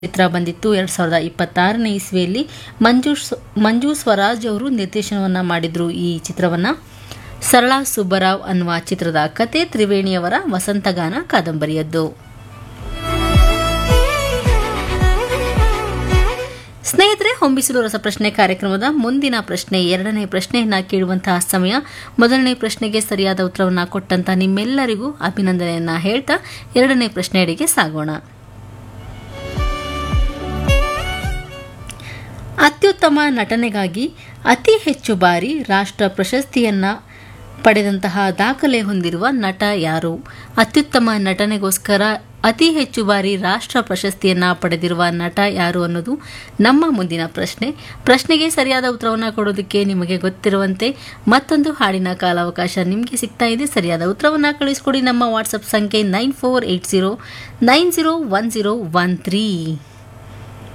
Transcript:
ಚಿತ್ರ ಬಂದಿತ್ತು ಎರಡು ಸಾವಿರದ ಇಪ್ಪತ್ತಾರನೇ ಇಸ್ವಿಯಲ್ಲಿ ಮಂಜು ಸ್- ಮಂಜು ಸ್ವರಾಜ್ ಅವರು ನಿರ್ದೇಶನವನ್ನು ಮಾಡಿದ್ರು ಈ ಚಿತ್ರವನ್ನು ಸರಳಾ ಸುಬ್ಬರಾವ್ ಅನ್ನುವ ಚಿತ್ರದ ಕತೆ ತ್ರಿವೇಣಿಯವರ ವಸಂತಗಾನ ಕಾದಂಬರಿಯದ್ದು ಸ್ನೇಹಿತರೆ ಹೊಂಬಿಸಲು ರಸಪ್ರಶ್ನೆ ಕಾರ್ಯಕ್ರಮದ ಮುಂದಿನ ಪ್ರಶ್ನೆ ಎರಡನೇ ಪ್ರಶ್ನೆಯನ್ನ ಕೇಳುವಂತಹ ಸಮಯ ಮೊದಲನೇ ಪ್ರಶ್ನೆಗೆ ಸರಿಯಾದ ಉತ್ತರವನ್ನು ಕೊಟ್ಟಂತ ನಿಮ್ಮೆಲ್ಲರಿಗೂ ಅಭಿನಂದನೆಯನ್ನ ಹೇಳ್ತಾ ಎರಡನೇ ಪ್ರಶ್ನೆಯಡಿಗೆ ಸಾಗೋಣ ಅತ್ಯುತ್ತಮ ನಟನೆಗಾಗಿ ಅತಿ ಹೆಚ್ಚು ಬಾರಿ ರಾಷ್ಟ್ರ ಪ್ರಶಸ್ತಿಯನ್ನ ಪಡೆದಂತಹ ದಾಖಲೆ ಹೊಂದಿರುವ ನಟ ಯಾರು ಅತ್ಯುತ್ತಮ ನಟನೆಗೋಸ್ಕರ ಅತಿ ಹೆಚ್ಚು ಬಾರಿ ರಾಷ್ಟ್ರ ಪ್ರಶಸ್ತಿಯನ್ನ ಪಡೆದಿರುವ ನಟ ಯಾರು ಅನ್ನೋದು ನಮ್ಮ ಮುಂದಿನ ಪ್ರಶ್ನೆ ಪ್ರಶ್ನೆಗೆ ಸರಿಯಾದ ಉತ್ತರವನ್ನು ಕೊಡೋದಕ್ಕೆ ನಿಮಗೆ ಗೊತ್ತಿರುವಂತೆ ಮತ್ತೊಂದು ಹಾಡಿನ ಕಾಲಾವಕಾಶ ನಿಮಗೆ ಸಿಗ್ತಾ ಇದೆ ಸರಿಯಾದ ಉತ್ತರವನ್ನು ಕಳಿಸ್ಕೊಡಿ ನಮ್ಮ ವಾಟ್ಸಪ್ ಸಂಖ್ಯೆ nine four eight zero nine zero one zero one three